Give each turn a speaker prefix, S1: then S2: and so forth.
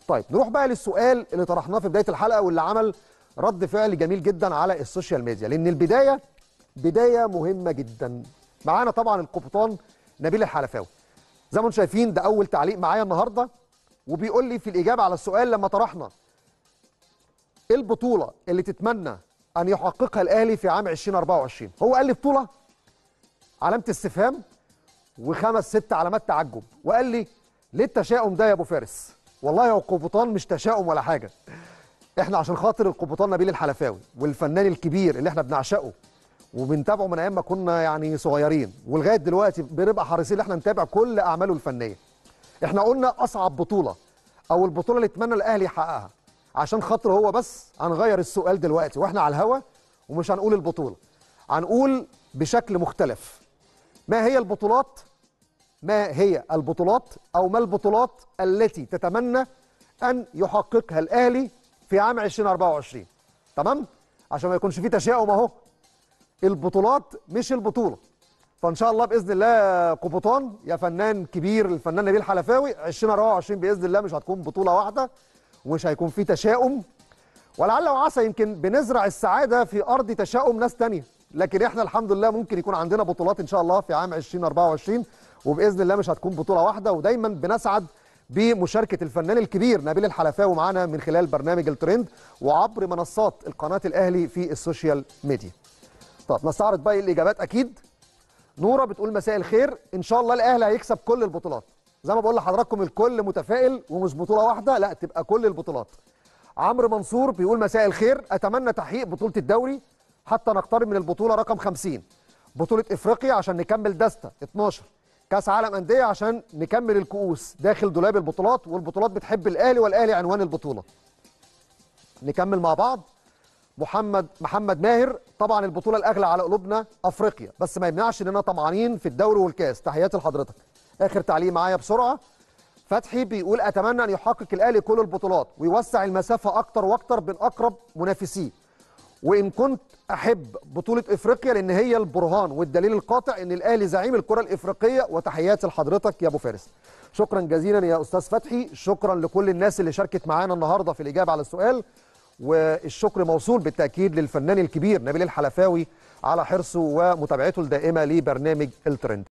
S1: طيب نروح بقى للسؤال اللي طرحناه في بدايه الحلقه واللي عمل رد فعل جميل جدا على السوشيال ميديا لان البدايه بدايه مهمه جدا معانا طبعا القبطان نبيل الحلفاوي زي ما انتم شايفين ده اول تعليق معايا النهارده وبيقول لي في الاجابه على السؤال لما طرحنا ايه البطوله اللي تتمنى ان يحققها الاهلي في عام 2024 هو قال لي بطوله علامه استفهام وخمس ست علامات تعجب وقال لي ليه التشاؤم ده يا ابو فارس والله هو القبطان مش تشاؤم ولا حاجه احنا عشان خاطر القبطان نبيل الحلفاوي والفنان الكبير اللي احنا بنعشقه وبنتابعه من ايام ما كنا يعني صغيرين ولغايه دلوقتي بنبقى حريصين ان احنا نتابع كل اعماله الفنيه احنا قلنا اصعب بطوله او البطوله اللي اتمنى الاهلي يحققها عشان خاطر هو بس هنغير السؤال دلوقتي واحنا على الهوا ومش هنقول البطوله هنقول بشكل مختلف ما هي البطولات ما هي البطولات او ما البطولات التي تتمنى ان يحققها الاهلي في عام 2024 تمام عشان ما يكونش فيه تشاؤم اهو البطولات مش البطوله فان شاء الله باذن الله يا قبطان يا فنان كبير الفنان نبيل حلفاوي 2024 باذن الله مش هتكون بطوله واحده ومش هيكون فيه تشاؤم ولعل وعسى يمكن بنزرع السعاده في ارض تشاؤم ناس تانية لكن احنا الحمد لله ممكن يكون عندنا بطولات ان شاء الله في عام 2024 وباذن الله مش هتكون بطوله واحده ودايما بنسعد بمشاركه الفنان الكبير نبيل الحلفاوي معانا من خلال برنامج الترند وعبر منصات القناه الاهلي في السوشيال ميديا. طب نستعرض بقى الاجابات اكيد. نوره بتقول مساء الخير ان شاء الله الاهلي هيكسب كل البطولات. زي ما بقول لحضراتكم الكل متفائل ومش بطوله واحده لا تبقى كل البطولات. عمرو منصور بيقول مساء الخير اتمنى تحقيق بطوله الدوري حتى نقترب من البطوله رقم 50. بطوله افريقيا عشان نكمل دستا 12 كاس عالم انديه عشان نكمل الكؤوس داخل دولاب البطولات والبطولات بتحب الاهلي والاهلي عنوان البطوله نكمل مع بعض محمد محمد ماهر طبعا البطوله الاغلى على قلوبنا افريقيا بس ما يمنعش اننا طمعانين في الدوري والكاس تحياتي لحضرتك اخر تعليق معايا بسرعه فتحي بيقول اتمنى ان يحقق الاهلي كل البطولات ويوسع المسافه اكتر واكتر بين اقرب منافسيه وان كنت احب بطوله افريقيا لان هي البرهان والدليل القاطع ان الاهلي زعيم الكره الافريقيه وتحياتي لحضرتك يا ابو فارس شكرا جزيلا يا استاذ فتحي شكرا لكل الناس اللي شاركت معانا النهارده في الاجابه على السؤال والشكر موصول بالتاكيد للفنان الكبير نبيل الحلفاوي على حرصه ومتابعته الدائمه لبرنامج الترند